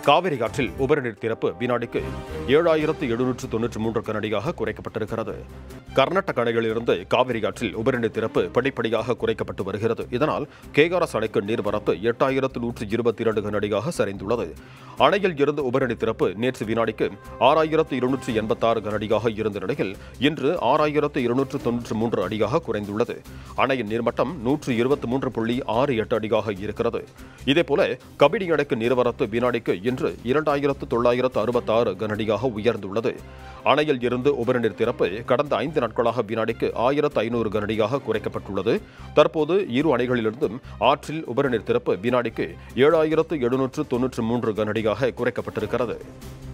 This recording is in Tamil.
காவிரி ஆற்றில் உபரிநீர் திறப்பு வினாடிக்கு ஏழாயிரத்து எழுநூற்று தொன்னூற்று மூன்று கனடியாக குறைக்கப்பட்டிருக்கிறது கர்நாடக அணைகளிலிருந்து காவிரி ஆற்றில் உபரிநீர் திறப்பு படிப்படியாக குறைக்கப்பட்டு வருகிறது இதனால் கேஆர்எஸ் அணைக்கு நீர்வரத்து எட்டாயிரத்து நூற்று இருபத்தி இரண்டு கனடியாக சரிந்துள்ளது அணையில் இருந்து உபரிநீர் திறப்பு நேற்று வினாடிக்கு ஆறாயிரத்து இருநூற்று எண்பத்தாறு கனடியாக இருந்த நிலையில் இன்று ஆறாயிரத்து இருநூற்று தொன்னூற்று மூன்று அடியாக குறைந்துள்ளது அணையின் நீர்மட்டம் நூற்று இருபத்தி மூன்று புள்ளி ஆறு எட்டு அடியாக இருக்கிறது இதேபோல கபினி அணைக்கு நீர்வரத்து வினாடிக்கு இன்று இரண்டாயிரத்து தொள்ளாயிரத்து அறுபத்தாறு கனடியாக உயர்ந்துள்ளது அணையில் இருந்து உபரிநீர் திறப்பு கடந்த ஐந்து நாட்களாக வினாடிக்கு ஆயிரத்து ஐநூறு கனடியாக குறைக்கப்பட்டுள்ளது தற்போது இரு அணைகளிலிருந்தும் ஆற்றில் உபரிநீர் திறப்பு வினாடிக்கு ஏழாயிரத்து எழுநூற்று தொன்னூற்று மூன்று கனடியாக குறைக்கப்பட்டிருக்கிறது